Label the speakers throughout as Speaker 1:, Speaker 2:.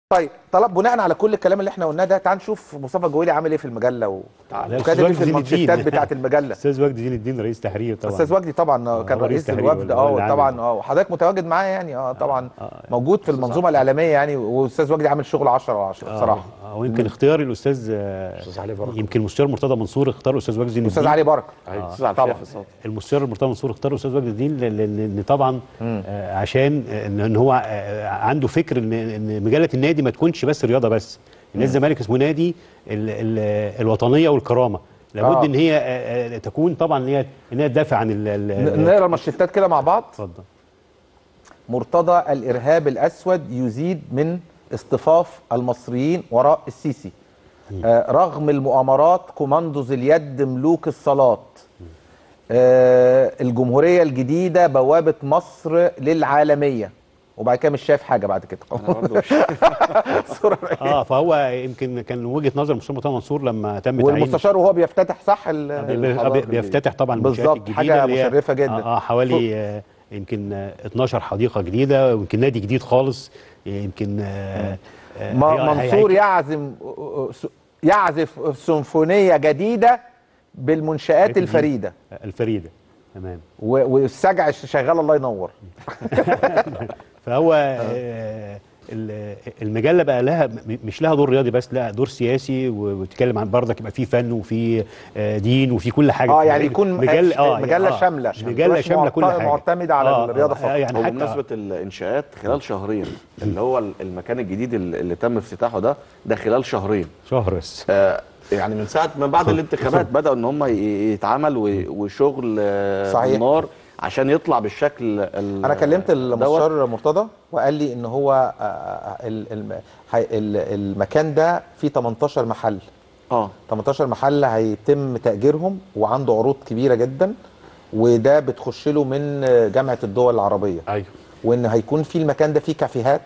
Speaker 1: طيب طلب بناء على كل الكلام اللي احنا قلناه ده تعال نشوف مصطفى جويلي عامل ايه في المجله و...
Speaker 2: لا،
Speaker 1: وكاتب ايه
Speaker 2: أستاذ
Speaker 1: في
Speaker 2: وجدي
Speaker 1: المانشيتات
Speaker 2: الدين.
Speaker 1: بتاعه المجله
Speaker 2: استاذ وجدي دين الدين رئيس تحرير طبعا
Speaker 1: استاذ وجدي طبعا
Speaker 2: آه،
Speaker 1: كان
Speaker 2: هو رئيس
Speaker 1: رئيس
Speaker 2: تحرير
Speaker 1: الوفد
Speaker 2: ولا-
Speaker 1: اه
Speaker 2: ولا
Speaker 1: طبعا
Speaker 2: عامل.
Speaker 1: اه وحضرتك متواجد معايا يعني اه طبعا
Speaker 2: آه.
Speaker 1: موجود في المنظومه الاعلاميه يعني واستاذ وجدي عامل شغل 10 على 10 بصراحه
Speaker 2: آه، ويمكن اختيار الاستاذ آه،
Speaker 3: أستاذ علي بركة.
Speaker 2: يمكن المستشار مرتضى منصور اختار الاستاذ وجدي دين
Speaker 1: استاذ
Speaker 2: الدين.
Speaker 1: علي بركه
Speaker 3: ايوه
Speaker 2: آه،
Speaker 3: استاذ عبد
Speaker 1: طبعا.
Speaker 3: الشافي صوت
Speaker 2: المستشار مرتضى منصور اختار الاستاذ وجدي الدين لان لأن طبعا آه، عشان آه، ان إن هو آه، عنده فكر ان ان مجله النادي ما تكونش بس رياضه بس نادي الزمالك اسمه نادي ال ال الوطنيه والكرامه لابد
Speaker 1: آه.
Speaker 2: ان هي آه، آه، تكون طبعا ان هي ان هي تدافع عن ال- ال-
Speaker 1: ن- نقرا المانشيتات كده مع بعض
Speaker 2: اتفضل
Speaker 1: مرتضى الارهاب الاسود يزيد من اصطفاف المصريين وراء السيسي آه رغم المؤامرات كوماندوز اليد ملوك الصلاه آه الجمهوريه الجديده بوابه مصر للعالميه وبعد كده مش شايف حاجه بعد كده صورة
Speaker 2: اه فهو يمكن كان وجهه نظر المستشار مرتضى منصور لما تم تعيين
Speaker 1: والمستشار وهو بيفتتح صح ال-
Speaker 2: بي- بي-
Speaker 1: الحدائق
Speaker 2: بيفتتح طبعا المنشآت
Speaker 1: بالظبط،
Speaker 2: الجديده
Speaker 1: حاجة
Speaker 2: اللي هي-
Speaker 1: مشرفة جدا.
Speaker 2: اه, آه حوالي آه يمكن آه 12 حديقه جديده ويمكن نادي جديد خالص يمكن آه آه
Speaker 1: ما-
Speaker 2: هي-
Speaker 1: منصور
Speaker 2: هي-
Speaker 1: يعزم يعزف سيمفونيه جديده بالمنشآت
Speaker 2: الجديدة.
Speaker 1: الفريده
Speaker 2: الفريده تمام
Speaker 1: و- والسجع شغال الله ينور
Speaker 2: فهو آه ال- المجله بقى لها م- مش لها دور رياضي بس لا دور سياسي و- وبتتكلم عن برضك يبقى في فن وفي آه دين وفي كل حاجه
Speaker 1: اه يعني يكون
Speaker 2: مجله
Speaker 1: مجله شامله
Speaker 2: مجله
Speaker 1: مش
Speaker 2: شامله كل
Speaker 1: معت-
Speaker 2: حاجه
Speaker 1: معتمده على
Speaker 2: آه،
Speaker 1: الرياضه
Speaker 2: آه،
Speaker 1: فقط
Speaker 2: يعني
Speaker 3: هو
Speaker 2: حتى
Speaker 3: بمناسبه الانشاءات خلال شهرين اللي هو المكان الجديد اللي اللي تم افتتاحه ده ده خلال شهرين
Speaker 2: شهر بس
Speaker 3: آه يعني من ساعه ما بعد الانتخابات بداوا ان هم ي- يتعمل و- وشغل آه،
Speaker 1: صحيح.
Speaker 3: بالنار عشان يطلع بالشكل ال-
Speaker 1: انا كلمت
Speaker 3: دوت.
Speaker 1: المستشار مرتضى وقال لي ان هو آه، ال- الم- هي- ال- المكان ده فيه 18 محل
Speaker 3: اه
Speaker 1: 18 محل هيتم تأجيرهم وعنده عروض كبيرة جدا وده بتخش له من جامعة الدول العربية
Speaker 3: ايوه
Speaker 1: وان هيكون في المكان ده فيه كافيهات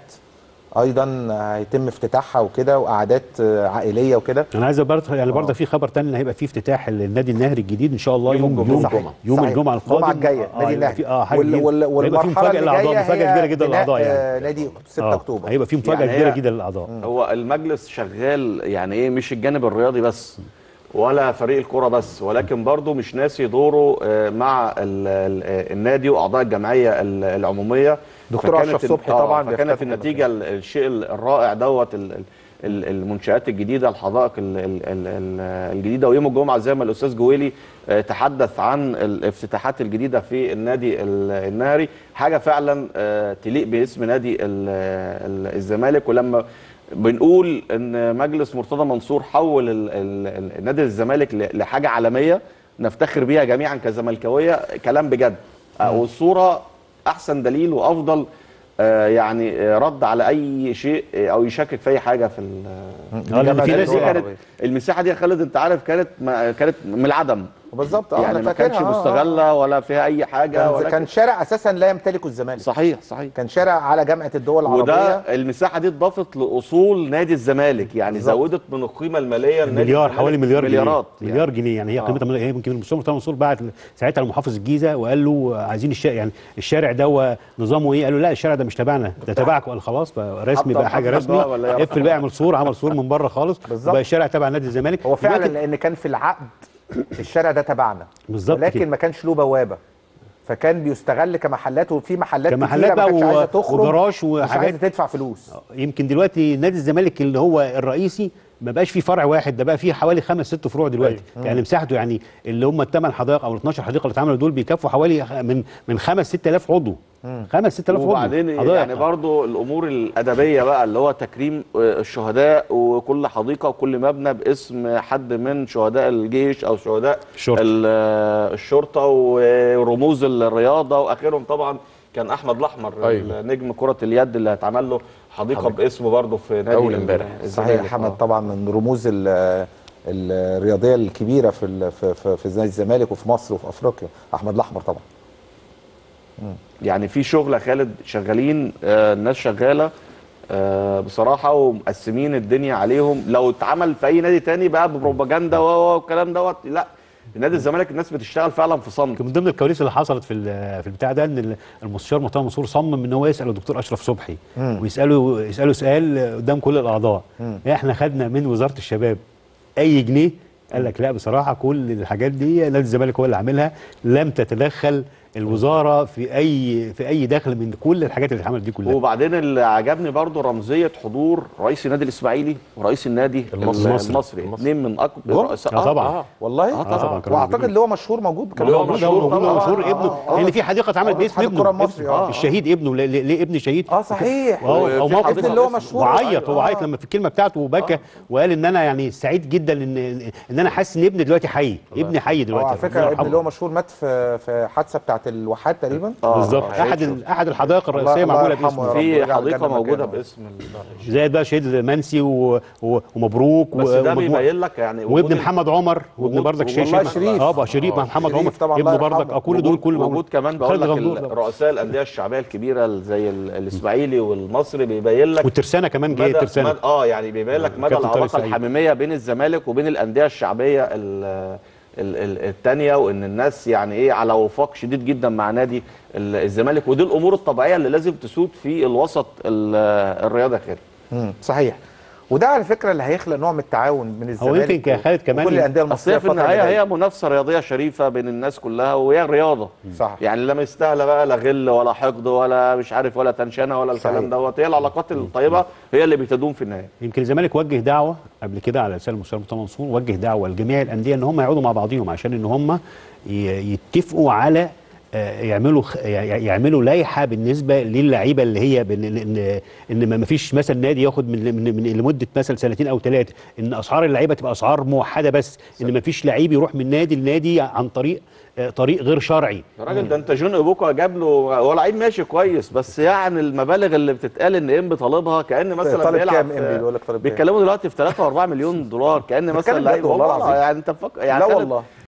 Speaker 1: ايضا هيتم افتتاحها وكده وقعدات عائليه وكده
Speaker 2: انا عايز برضه يعني برضه
Speaker 1: آه.
Speaker 2: في خبر تاني ان هيبقى في افتتاح النادي النهري الجديد ان شاء الله
Speaker 3: يوم
Speaker 2: يوم
Speaker 3: الجمعة.
Speaker 2: يوم
Speaker 3: صحيح.
Speaker 2: يوم
Speaker 1: صحيح.
Speaker 2: الجمعه القادم
Speaker 1: الجمعه الجايه
Speaker 2: آه،
Speaker 1: نادي
Speaker 2: هيبقى
Speaker 1: النهري
Speaker 2: في اه حاجه
Speaker 1: وال-
Speaker 2: جديدة.
Speaker 1: وال-
Speaker 2: هيبقى في
Speaker 1: والمرحله
Speaker 2: مفاجاه
Speaker 1: اللي
Speaker 2: للاعضاء
Speaker 1: جايه
Speaker 2: مفاجاه
Speaker 1: هي
Speaker 2: كبيره جدا
Speaker 1: بناء،
Speaker 2: للاعضاء
Speaker 1: آه،
Speaker 2: يعني
Speaker 1: نادي 6
Speaker 2: آه،
Speaker 1: اكتوبر
Speaker 2: هيبقى في مفاجاه
Speaker 3: يعني
Speaker 2: كبيره
Speaker 3: هي-
Speaker 2: جدا للاعضاء
Speaker 3: هو المجلس شغال يعني ايه مش الجانب الرياضي بس ولا فريق الكرة بس ولكن برضه مش ناسي دوره آه، مع ال- ال- آه، النادي واعضاء الجمعيه ال- العموميه
Speaker 1: دكتور
Speaker 3: فكانت
Speaker 1: أشرف
Speaker 3: ال-
Speaker 1: صبحي
Speaker 3: آه،
Speaker 1: طبعا
Speaker 3: فكانت
Speaker 1: بيفتتح
Speaker 3: النتيجه ال- الشيء الرائع دوت ال- ال- ال- المنشآت الجديده الحدائق ال- ال- ال- ال- الجديده ويوم الجمعه زي ما الاستاذ جويلي آه، تحدث عن الافتتاحات الجديده في النادي ال- النهري حاجه فعلا آه، تليق باسم نادي ال- ال- الزمالك ولما بنقول ان مجلس مرتضى منصور حول ال- ال- ال- نادي الزمالك ل- لحاجه عالميه نفتخر بيها جميعا كزملكاويه كلام بجد آه، والصوره احسن دليل وافضل آه، يعني آه، رد على اي شيء آه، او يشكك في اي حاجه في ال-
Speaker 2: اه لان في
Speaker 1: جامعة
Speaker 2: ناس
Speaker 3: دي
Speaker 1: الدول
Speaker 3: كانت
Speaker 1: العربية.
Speaker 3: المساحه دي يا خالد انت عارف كانت ما كانت من العدم
Speaker 1: بالظبط اه
Speaker 3: يعني
Speaker 1: انا
Speaker 3: ما كانش
Speaker 1: فاكرها، آه، آه.
Speaker 3: مستغله ولا فيها اي حاجه
Speaker 1: كان,
Speaker 3: ولا
Speaker 1: كان شارع اساسا لا يمتلكه الزمالك
Speaker 3: صحيح صحيح
Speaker 1: كان شارع على جامعه الدول العربيه
Speaker 3: وده المساحه دي اتضافت لاصول نادي الزمالك يعني
Speaker 1: بالظبط.
Speaker 3: زودت من القيمه الماليه لنادي
Speaker 2: مليار
Speaker 3: الزمالك
Speaker 2: حوالي مليار
Speaker 3: مليارات
Speaker 2: جنيه مليار جنيه يعني هي
Speaker 3: آه.
Speaker 2: قيمتها مليار- يمكن المستشار مرتضى منصور بعت ساعتها لمحافظ الجيزه وقال له عايزين الشارع يعني الشارع ده هو نظامه ايه؟ قال له لا الشارع ده مش تبعنا ده تبعك قال خلاص فرسمي
Speaker 3: حط-
Speaker 2: بقى حاجه
Speaker 3: حط
Speaker 2: رسمي
Speaker 3: بقى ولا إيه؟
Speaker 2: اقفل بقى اعمل صوره عمل صور من بره خالص
Speaker 1: بالظبط.
Speaker 2: وبقى الشارع تبع نادي الزمالك
Speaker 1: هو فعلا
Speaker 2: دلوقتي-
Speaker 1: لان كان في العقد الشارع ده تبعنا
Speaker 2: بالظبط
Speaker 1: ولكن
Speaker 2: كده.
Speaker 1: ما كانش له بوابه فكان بيستغل كمحلات وفي محلات
Speaker 2: كمحلات
Speaker 1: كتيره ما
Speaker 2: بقى
Speaker 1: كانتش
Speaker 2: و-
Speaker 1: عايزه تخرج
Speaker 2: وجراج
Speaker 1: مش
Speaker 2: وحاجات.
Speaker 1: عايزه تدفع فلوس
Speaker 2: يمكن دلوقتي نادي الزمالك اللي هو الرئيسي ما بقاش فيه فرع واحد ده بقى فيه حوالي خمس ست فروع دلوقتي يعني مساحته يعني اللي هم الثمان حدائق او ال 12 حديقه اللي اتعملوا دول بيكفوا حوالي خ- من من 5 6000 عضو 5 6000 عضو
Speaker 3: وبعدين
Speaker 2: حدائق.
Speaker 3: يعني برضو الامور الادبيه بقى اللي هو تكريم آه، الشهداء وكل حديقه وكل مبنى باسم حد من شهداء الجيش او شهداء
Speaker 2: الشرطة.
Speaker 3: ال- آه، الشرطه ورموز الرياضه واخرهم طبعا كان احمد الاحمر
Speaker 4: أيوة.
Speaker 3: نجم كره اليد اللي هيتعمل له حديقه باسمه برضه في نادي
Speaker 4: أول
Speaker 3: ال-
Speaker 4: امبارح.
Speaker 3: الزمالك.
Speaker 1: صحيح حمد
Speaker 3: آه.
Speaker 1: طبعا من رموز ال- الرياضيه الكبيره في ال- في في, في نادي الزمالك وفي مصر وفي افريقيا احمد الاحمر طبعا
Speaker 3: يعني في شغل يا خالد شغالين آه الناس شغاله آه بصراحه ومقسمين الدنيا عليهم لو اتعمل في اي نادي تاني بقى ببروباجندا و- و- والكلام دوت لا نادي الزمالك الناس بتشتغل فعلا في صمت
Speaker 2: من ضمن الكواليس اللي حصلت في ال- في البتاع ده ان المستشار مرتضى منصور صمم ان هو يسال الدكتور اشرف صبحي ويساله يساله سؤال قدام كل الاعضاء احنا خدنا من وزاره الشباب اي جنيه قال لك لا بصراحه كل الحاجات دي نادي الزمالك هو اللي عاملها لم تتدخل الوزاره في اي في اي دخل من كل الحاجات اللي اتعملت دي كلها
Speaker 3: وبعدين اللي عجبني برضو رمزيه حضور رئيس النادي الاسماعيلي ورئيس النادي
Speaker 4: المصري.
Speaker 3: المصري, المصري.
Speaker 4: المصري.
Speaker 3: اثنين من اكبر
Speaker 1: جم؟
Speaker 3: رؤساء
Speaker 2: آه طبعا.
Speaker 3: آه.
Speaker 1: والله
Speaker 3: آه طبعا.
Speaker 2: كانوا
Speaker 1: واعتقد
Speaker 2: موجودين.
Speaker 1: اللي هو مشهور موجود كان
Speaker 3: اللي
Speaker 1: هو
Speaker 3: هو
Speaker 2: موجود هو
Speaker 3: مشهور
Speaker 2: موجود هو
Speaker 3: طبعاً.
Speaker 2: مشهور
Speaker 3: آه،
Speaker 2: ابنه
Speaker 3: آه.
Speaker 2: لان في حديقه اتعملت
Speaker 1: آه،
Speaker 2: باسم
Speaker 1: اتحاد
Speaker 2: ابنه
Speaker 1: الكرة المصري،
Speaker 2: ابنه.
Speaker 1: آه.
Speaker 2: الشهيد ابنه ليه- ليه ليه ابن شهيد
Speaker 1: اه صحيح
Speaker 2: هو
Speaker 3: وفي
Speaker 2: هو موقف
Speaker 3: حديقة
Speaker 1: اللي هو
Speaker 3: باسم-
Speaker 1: مشهور
Speaker 2: وعيط هو
Speaker 1: أيوة.
Speaker 2: عيط لما في الكلمه بتاعته وبكى وقال ان انا يعني سعيد جدا ان ان انا حاسس ان ابني دلوقتي حي ابني حي
Speaker 1: هو
Speaker 2: دلوقتي
Speaker 1: على فكره ابن اللي هو مشهور مات في في حادثه بتاعت الواحات تقريبا
Speaker 3: آه،
Speaker 2: بالظبط
Speaker 3: آه،
Speaker 2: احد
Speaker 3: شهيد
Speaker 2: ال- احد الحدائق الرئيسيه
Speaker 1: الله
Speaker 2: معموله
Speaker 1: يرحمه
Speaker 2: باسمه
Speaker 1: يا رب.
Speaker 3: في
Speaker 1: ويجعل
Speaker 3: حديقه
Speaker 1: الجنة
Speaker 3: موجوده
Speaker 1: مكانه.
Speaker 3: باسم ال-
Speaker 2: زي بقى شهيد منسي و... و... ومبروك
Speaker 3: بس
Speaker 2: و...
Speaker 3: ده
Speaker 2: ومجموعة-
Speaker 3: بيبين لك يعني وجود
Speaker 2: وابن
Speaker 3: ال-
Speaker 2: محمد عمر وابن
Speaker 3: وجود-
Speaker 2: بردك
Speaker 3: والله
Speaker 2: شيشه
Speaker 1: شريف.
Speaker 2: اه بقى شريف مع محمد
Speaker 1: شريف
Speaker 2: عمر
Speaker 1: طبعاً، الله
Speaker 2: ابن بردك
Speaker 1: يرحمه.
Speaker 2: اه كل دول كل
Speaker 3: وجود كمان بقول
Speaker 2: خالد
Speaker 3: لك
Speaker 2: غندور
Speaker 3: ال-
Speaker 2: ده.
Speaker 3: رؤساء الانديه الشعبيه الكبيره ال- زي ال- الاسماعيلي والمصري بيبين لك
Speaker 2: والترسانه كمان جه
Speaker 3: مدى
Speaker 2: الترسانه
Speaker 3: مدى- اه يعني بيبين لك مدى
Speaker 2: كابتن طارق
Speaker 3: العلاقه
Speaker 2: سعيد.
Speaker 3: الحميميه بين الزمالك وبين الانديه الشعبيه ال- ال- ال- التانية وان الناس يعني ايه على وفاق شديد جدا مع نادي ال- الزمالك ودي الامور الطبيعيه اللي لازم تسود في الوسط ال- الرياضي خير
Speaker 1: مم، صحيح وده على فكره اللي هيخلق نوع من التعاون بين الزمالك
Speaker 2: يمكن كخالد كمان
Speaker 1: وكل الانديه
Speaker 3: اصل
Speaker 1: المصريه
Speaker 3: هي في
Speaker 1: الفترة اللي
Speaker 3: النهايه
Speaker 1: جاية.
Speaker 3: هي منافسه رياضيه شريفه بين الناس كلها وهي رياضه
Speaker 1: صح.
Speaker 3: يعني لا مستاهله بقى لا غل ولا حقد ولا مش عارف ولا تنشنه ولا الكلام
Speaker 1: صحيح.
Speaker 3: دوت هي العلاقات الطيبه هي اللي بتدوم في النهايه
Speaker 2: يمكن الزمالك وجه دعوه قبل كده على لسان المستشار مرتضى منصور وجه دعوه لجميع الانديه ان هم يقعدوا مع بعضهم عشان ان هم ي- يتفقوا على آه، يعملوا خ- يع- يعملوا لائحه بالنسبه للعيبه اللي هي بن- ان ان ما فيش مثلا نادي ياخد من من, من لمده مثلا سنتين او ثلاثه ان اسعار اللعيبه تبقى اسعار موحده بس ان ما فيش لعيب يروح من نادي لنادي عن طريق آه، طريق غير شرعي
Speaker 3: يا راجل ده انت جون ابوكا جاب له هو لعيب ماشي كويس بس يعني المبالغ اللي بتتقال ان انبي طالبها كان مثلا
Speaker 1: طالب
Speaker 3: بيلعب
Speaker 1: كام
Speaker 3: في-
Speaker 1: إنبي؟ بيقول لك طالب كام؟
Speaker 3: بيتكلموا دلوقتي في 3 و4 مليون دولار كان مثلا
Speaker 1: بتتكلم
Speaker 3: لعيب
Speaker 1: بجد والله
Speaker 3: والله
Speaker 1: العظيم.
Speaker 3: يعني انت فك... يعني
Speaker 1: لا
Speaker 3: خالد-
Speaker 1: والله.